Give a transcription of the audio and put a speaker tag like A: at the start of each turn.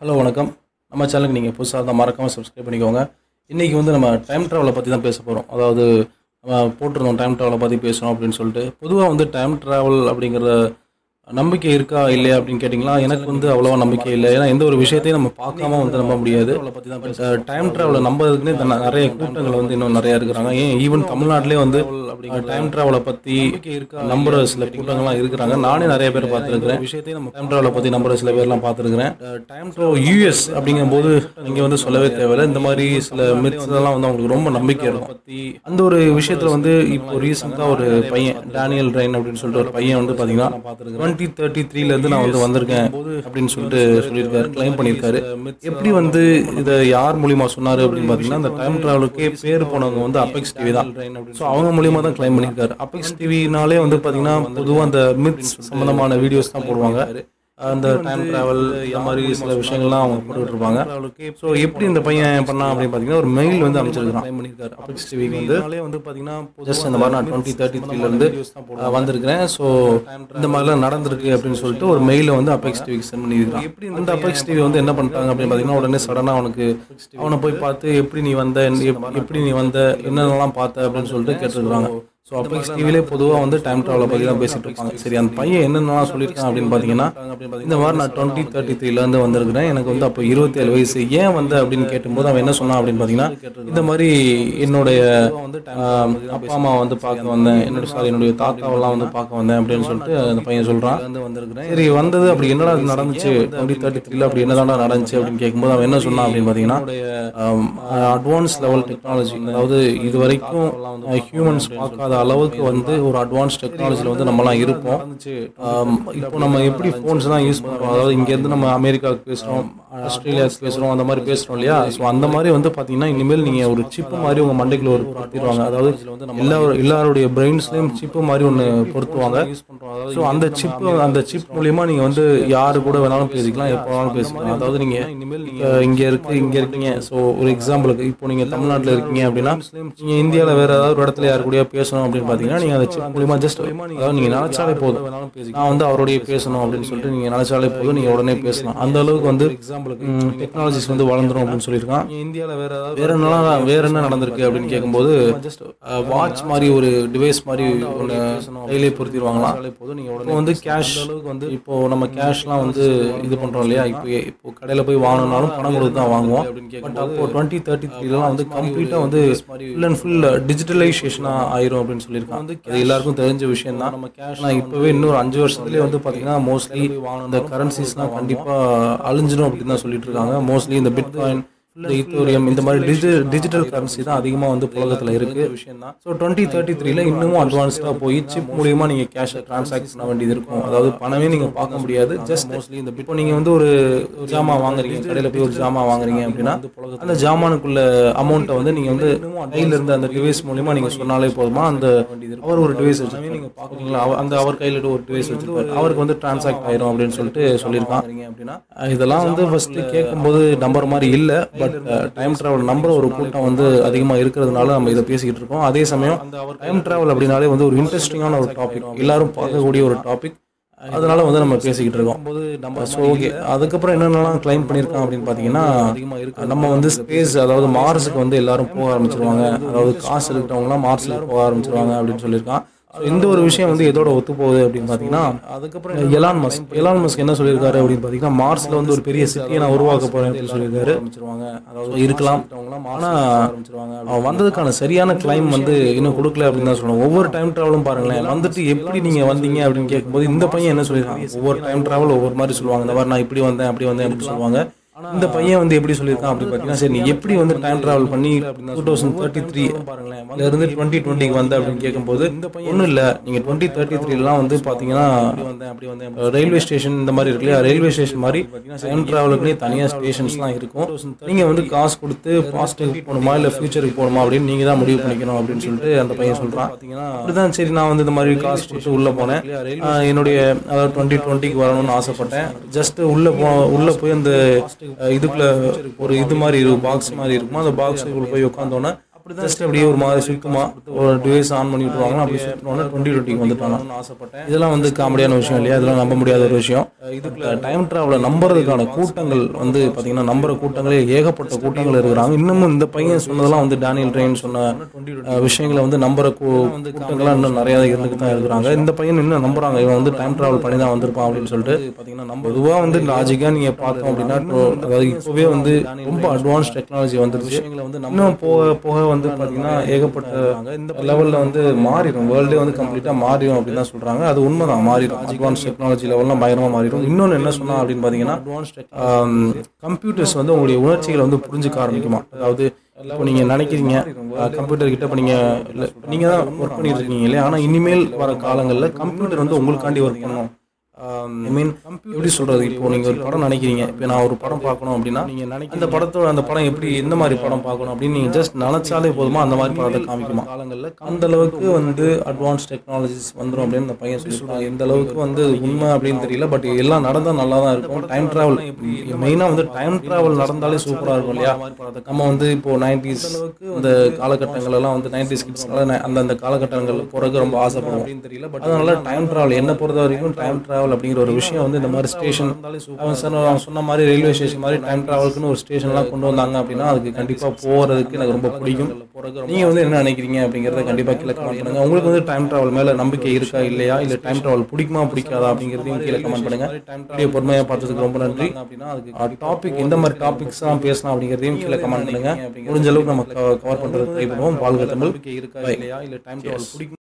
A: hello வணக்கம் நம்ம சேனலுக்கு நீங்கள் புதுசாக இருந்தால் மறக்காமல் சப்ஸ்கிரைப் பண்ணிக்கோங்க இன்றைக்கி வந்து நம்ம டைம் ட்ராவலை பற்றி தான் பேச போகிறோம் அதாவது நம்ம போட்டிருந்தோம் டைம் ட்ராவலை பற்றி பேசணும் அப்படின்னு சொல்லிட்டு பொதுவாக வந்து டைம் ட்ராவல் அப்படிங்கிற நம்பிக்கை இருக்கா இல்லையா அப்படின்னு கேட்டிங்களா எனக்கு வந்து அவ்வளோவா நம்பிக்கை இல்லை ஏன்னா எந்த ஒரு விஷயத்தையும் நம்ம பார்க்காம வந்து நம்ப முடியாது டைம் ட்ராவலை நம்புறதுக்குன்னே தன்ன- நிறைய கூட்டங்கள் வந்து இன்னும் நிறைய இருக்கிறாங்க ஏன் ஈவன் தமிழ்நாட்டிலே வந்து டைம் ட்ராவலை பற்றி நம்புற சில கூட்டங்கள்லாம் இருக்கிறாங்க நானே நிறைய பேர் பார்த்துருக்கிறேன் விஷயத்தையும் நம்ம டைம் ட்ராவலை பற்றி நம்புற சில பேர்லாம் பார்த்துருக்கிறேன் டைம் ட்ராவல் யூஎஸ் அப்படிங்கும்போது நீங்கள் வந்து சொல்லவே தேவையில்லை இந்த மாதிரி சில மித்ஸ் எல்லாம் வந்து அவங்களுக்கு ரொம்ப நம்பிக்கை இருக்கும் அந்த ஒரு விஷயத்தில் வந்து இப்போ ரீசெண்டாக ஒரு பையன் டேனியல் ரெயின் அப்படின்னு சொல்லிட்டு ஒரு பையன் வந்து பார்த்தீங்கன்னா டுவெண்ட்டி தேர்ட்டி த்ரீலேருந்து நான் வந்து வந்திருக்கேன் அப்படின்னு சொல்லிட்டு சொல்லியிருக்காரு கிளைம் பண்ணியிருக்காரு எப்படி வந்து இதை யார் மூலியமா சொன்னாரு அப்படின்னு பார்த்தீங்கன்னா அந்த டைம் ட்ராவலுக்கே பேர் போனவங்க வந்து அபெக்ஸ் டிவி தான் ஸோ அவங்க மூலியமா தான் கிளைம் பண்ணியிருக்காரு அபெக்ஸ் டிவினாலே வந்து பார்த்தீங்கன்னா பொதுவாக அந்த மித்ஸ் சம்பந்தமான வீடியோஸ் தான் போடுவாங்க அந்த டைம் டிராவல் இந்த மாதிரி சில விஷயங்கள்லாம் அவங்க போட்டுட்டு இருப்பாங்க ஸோ எப்படி இந்த பையன் பண்ணா அப்படின்னு பார்த்தீங்கன்னா ஒரு மெயில் வந்து அமைச்சிருக்கான் பண்ணியிருக்காரு அபெக்ஸ் டிவிக்கு வந்து வந்து பார்த்தீங்கன்னா ஜஸ்ட் இந்த மாதிரி நான் டுவெண்ட்டி தேர்ட்டி த்ரீலேருந்து வந்திருக்கிறேன் ஸோ இந்த மாதிரிலாம் நடந்திருக்கு அப்படின்னு சொல்லிட்டு ஒரு மெயிலை வந்து அபெக்ஸ் டிவிக்கு சென்ட் பண்ணியிருக்கான் எப்படி இந்த அபெக்ஸ் டிவி வந்து என்ன பண்ணிட்டாங்க அப்படின்னு பார்த்தீங்கன்னா உடனே சடனாக அவனுக்கு அவனை போய் பார்த்து எப்படி நீ வந்த எப்- எப்படி நீ வந்த என்னென்னலாம் பார்த்த அப்படின்னு சொல்லிட்டு கேட்டிருக்காங்க ஸோ அபெக்ஸ் டிவிலே பொதுவாக வந்து டைம் ட்ராவலை பற்றி தான் பேசிட்டு இருப்பாங்க சரி அந்த பையன் என்னென்னலாம் சொல்லியிருக்கான் அப்படின்னு பார்த்தீங்கன்னா இந்த மாதிரி நான் டுவெண்ட்டி தேர்ட்டி த்ரீலேருந்து வந்திருக்கிறேன் எனக்கு வந்து அப்போ இருபத்தேழு வயசு ஏன் வந்த அப்படின்னு கேட்டும்போது அவன் என்ன சொன்னான் அப்படின்னு பார்த்தீங்கன்னா இந்த மாதிரி என்னுடைய ஆஹ், அப்பா அம்மா வந்து பார்க்க வந்தேன் என்னோட சாரி என்னுடைய தாத்தாவெல்லாம் வந்து பார்க்க வந்தேன் அப்படின்னு சொல்லிட்டு அந்த பையன் சொல்கிறான் சரி வந்தது அப்படி என்னடா இது நடந்துச்சு டுவெண்ட்டி தேர்ட்டி த்ரீல அப்படி என்னதான்டா நடந்துச்சு அப்படின்னு கேட்கும்போது அவன் என்ன சொன்னான் அப்படின்னு பார்த்தீங்கன்னா அட்வான்ஸ் லெவல் டெக்னாலஜி அதாவது இது வரைக்கும் ஹியூமன்ஸ் பார்க்காத அளவுக்கு வந்து ஒரு அட்வான்ஸ் டெக்னாலஜியில் வந்து நம்மலாம் இருப்போம் ஆம், இப்போ நம்ம எப்படி ஃபோன்ஸ் தான் யூஸ் பண்ணுறோம் அதாவது இங்கேருந்து நம்ம அமெரிக்காவுக்கு பேசுகிறோம் ஆஸ்திரேலியாவுக்கு பேசுகிறோம் அந்த மாதிரி பேசுகிறோம் இல்லையா ஸோ அந்த மாதிரி வந்து பார்த்தீங்கன்னா இனிமேல் நீங்கள் ஒரு சிப்பு மாதிரி உங்கள் மண்டைக்குள்ள ஒரு பொருத்திடுவாங்க அதாவது எல்லா எல்லாருடைய பிரெயின்ஸ்லேயும் சிப்பு மாதிரி ஒன்று பொருத்துவாங்க ஸோ அந்த சிப்பு அந்த சிப் மூலியமா நீங்கள் வந்து யாரு கூட வேணாலும் பேசிக்கலாம் எப்போ வேணாலும் பேசிக்கலாம் அதாவது நீங்கள் இனிமேல் நீங்கள் இங்கே இருக்கு இங்கே இருக்கீங்க ஸோ ஒரு எக்ஸாம்பிளுக்கு இப்போ நீங்கள் தமிழ்நாட்டில் இருக்கீங்க அப்படின்னா நீங்கள் இந்தியாவில் வேற ஏதாவது ஒரு இடத்துல யாரு கூடயா பேசணும் அப்படின்னு பார்த்தீங்கன்னா நீங்கள் அந்த சிப் மூலியமா ஜஸ்ட் அதாவது நீங்கள் நினைச்சாலே போதும் நான் வந்து அவருடைய பேசணும் அப்படின்னு சொல்லிட்டு நீங்கள் நினைச்சாலே போதும் நீங்கள் உடனே பேசலாம் அந்த அளவுக்கு வந்து எக்ஸாம்பிளுக்கு டெக்னாலஜிஸ் வந்து வளர்ந்துரும் அப்படின்னு சொல்லியிருக்கான் இந்தியாவில் வேற ஏதாவது வேற என்னலாம் வேற என்ன நடந்திருக்கு அப்படின்னு கேட்கும்போது வாட்ச் மாதிரி ஒரு டிவைஸ் மாதிரி ஒன்று கையிலே பொருத்திடுவாங்களாம் இப்போ வந்து கேஷ் அளவுக்கு வந்து இப்போ நம்ம கேஷ்லாம் வந்து இது பண்றோம் இல்லையா இப்போ இப்போ கடையில் போய் வாங்கணும்னாலும் பணம் கொடுத்து தான் வாங்குவோம் பட் அப்போ டுவெண்ட்டி தேர்ட்டி த்ரீலாம் வந்து கம்ப்ளீட்டாக வந்து ஃபுல் அண்ட் ஃபுல் டிஜிட்டலைசேஷனாக ஆயிரும் அப்படின்னு சொல்லியிருக்காங்க வந்து அது எல்லாருக்கும் தெரிஞ்ச விஷயம் தான் நம்ம கேஷ் இப்போவே இன்னொரு அஞ்சு வருஷத்துலேயே வந்து பார்த்தீங்கன்னா மோஸ்ட்லி இந்த கரன்சிஸ்லாம் கண்டிப்பாக அழிஞ்சிடும் அப்படின்னு தான் சொல்லிட்டு இருக்காங்க மோஸ்ட்லி இந்த பிட்காயின் இந்த ஈத்தோரியம் இந்த மாதிரி டிஜிட்டல் டிஜிட்டல் கரன்சி தான் அதிகமாக வந்து புழக்கத்தில் இருக்கு விஷயம் தான் ஸோ டுவெண்ட்டி தேர்ட்டி த்ரீல இன்னமும் அட்வான்ஸ்டாக போய் சிப் மூலியமா நீங்கள் கேஷை டிரான்சாக்ட் பண்ண வேண்டியது இருக்கும் அதாவது பணமே நீங்கள் பார்க்க முடியாது ஜஸ்ட் மோஸ்ட்லி இந்த இப்போ நீங்கள் வந்து ஒரு ஜாமான் வாங்குறீங்க கடையில் போய் ஒரு ஜாமான் வாங்குறீங்க அப்படின்னா அந்த ஜாமானுக்குள்ள அமௌண்ட்டை வந்து நீங்கள் வந்து கையில் இருந்த அந்த டிவைஸ் மூலியமா நீங்கள் சொன்னாலே போதுமா அந்த அவர் ஒரு டிவைஸ் வச்சிருக்காங்க நீங்கள் பார்க்குறீங்களா அவ- அந்த அவர் கையில் ஒரு டிவைஸ் வச்சிருக்காரு அவருக்கு வந்து டிரான்சாக்ட் ஆயிரும் அப்படின்னு சொல்லிட்டு சொல்லியிருக்கான் அப்படின்னா இதெல்லாம் வந்து ஃபர்ஸ்ட் கேட்கும்போது நம்பர் மாதிரி இல்லை பட் டைம் டிராவல் நம்புற ஒரு கூட்டம் வந்து அதிகமாக இருக்கிறதுனால நம்ம இதை பேசிக்கிட்டு இருக்கோம் அதே சமயம் டைம் டிராவல் அப்படின்னாலே வந்து ஒரு இன்ட்ரெஸ்டிங்கான ஒரு டாபிக் எல்லாரும் பார்க்கக்கூடிய ஒரு டாபிக் அதனால வந்து நம்ம பேசிக்கிட்டு இருக்கோம் நம்ம ஸோ ஓகே அதுக்கப்புறம் என்னென்னலாம் கிளைம் பண்ணியிருக்கான் அப்படின்னு பார்த்தீங்கன்னா நம்ம வந்து ஸ்பேஸ் அதாவது மார்ஸுக்கு வந்து எல்லாரும் போக ஆரம்பிச்சிருவாங்க அதாவது காசு இருக்கிறவங்களாம் மார்ஸுக்கு போக ஆரம்பிச்சிருவாங்க அப்படின்னு சொல்லியிருக்கான் So, இந்த ஒரு விஷயம் வந்து எதோட ஒத்து போகுது அப்படின்னு பார்த்தீங்கன்னா அதுக்கப்புறம் எலான் மஸ்க் எலான் மஸ்க் என்ன சொல்லியிருக்காரு அப்படின்னு பார்த்தீங்கன்னா மார்ஸ்ல வந்து ஒரு பெரிய சிட்டியை நான் உருவாக்க போறேன் அப்படின்னு சொல்லியிருக்காரு அதாவது இருக்கலாம் ஆனா அவன் வந்ததுக்கான சரியான கிளைம் வந்து இன்னும் கொடுக்கல அப்படின்னு தான் சொல்லணும் ஒவ்வொரு டைம் டிராவலும் பாருங்களேன் வந்துட்டு எப்படி நீங்க வந்தீங்க அப்படின்னு கேட்கும்போது இந்த பையன் என்ன சொல்லியிருக்காங்க ஒவ்வொரு டைம் டிராவல் ஒவ்வொரு மாதிரி சொல்லுவாங்க இந்த மாதிரி நான் இப்படி வந்தேன் அப்படி வந்தேன் அப்படின்னு சொல்லுவாங்க இந்த பையன் வந்து எப்படி சொல்லியிருக்கான் அப்படின்னு பார்த்தீங்கன்னா சரி நீ எப்படி வந்து டைம் டிராவல் பண்ணி டூ தௌசண்ட் தேர்ட்டி த்ரீ இருந்து டுவெண்ட்டி டுவெண்ட்டிக்கு வந்த அப்படின்னு கேட்கும்போது ஒன்றும் இல்லை நீங்கள் டுவெண்ட்டி தேர்ட்டி த்ரீலாம் வந்து பார்த்தீங்கன்னா ரயில்வே ஸ்டேஷன் இந்த மாதிரி இருக்கு இல்லையா ரயில்வே ஸ்டேஷன் மாதிரி டைம் டிராவலுக்குனே தனியாக ஸ்டேஷன்ஸ்லாம் இருக்கும் நீங்கள் வந்து காசு கொடுத்து பாஸ்ட்டுக்கு போகணுமா இல்லை ஃபியூச்சருக்கு போகணுமா அப்படின்னு நீங்கள் தான் முடிவு பண்ணிக்கணும் அப்படின்னு சொல்லிட்டு அந்த பையன் சொல்கிறான் அப்படிதான் சரி நான் வந்து இந்த மாதிரி காசு கொடுத்து உள்ளே போனேன் ஆஹ் என்னுடைய அதாவது டுவெண்ட்டி டுவெண்ட்டிக்கு வரணும்னு ஆசைப்பட்டேன் ஜஸ்ட் உள்ளே போ உள்ளே போய் அந்த அஹ் இதுக்குள்ள ஒரு இது மாதிரி இருக்கும் பாக்ஸ் மாதிரி இருக்கும் அந்த பாக்ஸுக்குள்ள போய் உட்காந்தோன்னே அப்படி ஜஸ்ட் அப்படியே ஒரு மாதிரி சுத்தமா ஒரு டிவைஸ் ஆன் பண்ணி விட்டுருவாங்க அப்படி சுற்றினோன்னா டுவெண்ட்டி டுவெண்ட்டிக்கு வந்துட்டாங்க ஆசைப்பட்டேன் இதெல்லாம் வந்து காமெடியான விஷயம் இல்லையா இதெல்லாம் நம்ப முடியாத ஒரு விஷயம் இதுக்குள்ள டைம் டிராவலை நம்புறதுக்கான கூட்டங்கள் வந்து பார்த்தீங்கன்னா நம்புற கூட்டங்களே ஏகப்பட்ட கூட்டங்கள் இருக்கிறாங்க இன்னமும் இந்த பையன் சொன்னதெல்லாம் வந்து டேனியல் ட்ரெயின் சொன்ன அஹ், விஷயங்களை வந்து நம்புற கூ- கூட்டங்கள்லாம் இன்னும் நிறைய இருந்துட்டு தான் இருக்கிறாங்க இந்த பையன் இன்னும் நம்புறாங்க இவன் வந்து டைம் டிராவல் பண்ணி தான் வந்திருப்பான் அப்படின்னு சொல்லிட்டு பார்த்தீங்கன்னா நம்ம பொதுவாக வந்து லாஜிக்காக நீங்கள் பார்த்தோம் அப்படின்னா இப்போ அதாவது இப்போவே வந்து ரொம்ப அட்வான்ஸ் டெக்னாலஜி வந்துருச்சு வந்து இன்னும் போக போக வந்து பார்த்தீங்கன்னா ஏகப்பட்ட இந்த லெவலில் வந்து மாறிடும் வேர்ல்டே வந்து கம்ப்ளீட்டாக மாறிடும் அப்படின்னு தான் சொல்கிறாங்க அது உண்மைதான் மாறிடும் அட்வான்ஸ் டெக்னாலஜி லெவல்லாம் பயங்கரமாக மாறிடும் இன்னொன்று என்ன சொன்னா அப்படின்னு பார்த்தீங்கன்னா கம்ப்யூட்டர்ஸ் வந்து உங்களுடைய உணர்ச்சிகளை வந்து புரிஞ்சுக்க ஆரம்பிக்குமா அதாவது இப்போ நீங்கள் நினைக்கிறீங்க கம்ப்யூட்டர் கிட்ட இப்போ நீங்கள் நீங்கள் தான் ஒர்க் பண்ணிட்டு இருக்கீங்க இல்லையா ஆனால் இனிமேல் வர காலங்களில் கம்ப்யூட்டர் வந்து உங்களுக்காண்டி ஒர்க் பண்ணணும் ஐ மீன் எப்படி சொல்றது இப்போ நீங்க ஒரு படம் நினைக்கிறீங்க இப்போ நான் ஒரு படம் பார்க்கணும் அப்படின்னா நீங்க நினைக்க அந்த படத்தோட அந்த படம் எப்படி எந்த மாதிரி படம் பார்க்கணும் அப்படின்னு நீங்க ஜஸ்ட் நினைச்சாலே போதுமா அந்த மாதிரி படத்தை காமிக்குமா காலங்களில் அந்த அளவுக்கு வந்து அட்வான்ஸ் டெக்னாலஜிஸ் வந்துடும் அப்படின்னு அந்த பையன் சொல்லியிருக்காங்க எந்த அளவுக்கு வந்து உண்மை அப்படின்னு தெரியல பட் எல்லாம் நடந்தால் நல்லா தான் இருக்கும் டைம் டிராவல் மெயினாக வந்து டைம் டிராவல் நடந்தாலே சூப்பராக இருக்கும் இல்லையா நம்ம வந்து இப்போ நைன்டிஸ் இந்த காலகட்டங்கள் எல்லாம் வந்து நைன்டிஸ் கிட்ஸ் அந்த அந்த காலகட்டங்கள் போறதுக்கு ரொம்ப ஆசைப்படுவோம் அப்படின்னு தெரியல பட் அதனால டைம் டிராவல் என்ன பொறுத்த வரைக்கும் டைம் டிராவல் அப்படிங்கிற ஒரு விஷயம் வந்து இந்த மாதிரி ஸ்டேஷன் அவன் சொன்ன அவன் சொன்ன மாதிரி ரயில்வே ஸ்டேஷன் மாதிரி டைம் டிராவலுக்குன்னு ஒரு ஸ்டேஷன்லாம் கொண்டு வந்தாங்க அப்படின்னா அதுக்கு கண்டிப்பாக போகிறதுக்கு எனக்கு ரொம்ப பிடிக்கும் நீங்கள் வந்து என்ன நினைக்கிறீங்க அப்படிங்கிறத கண்டிப்பாக கீழே கமெண்ட் பண்ணுங்க உங்களுக்கு வந்து டைம் டிராவல் மேலே நம்பிக்கை இருக்கா இல்லையா இல்லை டைம் டிராவல் பிடிக்குமா பிடிக்காதா அப்படிங்கிறதையும் கீழே கமெண்ட் பண்ணுங்க வீடியோ பொறுமையாக பார்த்ததுக்கு ரொம்ப நன்றி டாபிக் எந்த மாதிரி டாபிக்ஸ்லாம் பேசலாம் அப்படிங்கிறதையும் கீழே கமெண்ட் பண்ணுங்க முடிஞ்ச அளவுக்கு நம்ம கவர் பண்ணுறது ட்ரை பண்ணுவோம் வாழ்க தமிழ் இருக்கா இல்லையா இல்லை டைம் டிராவல் பிடிக்கும்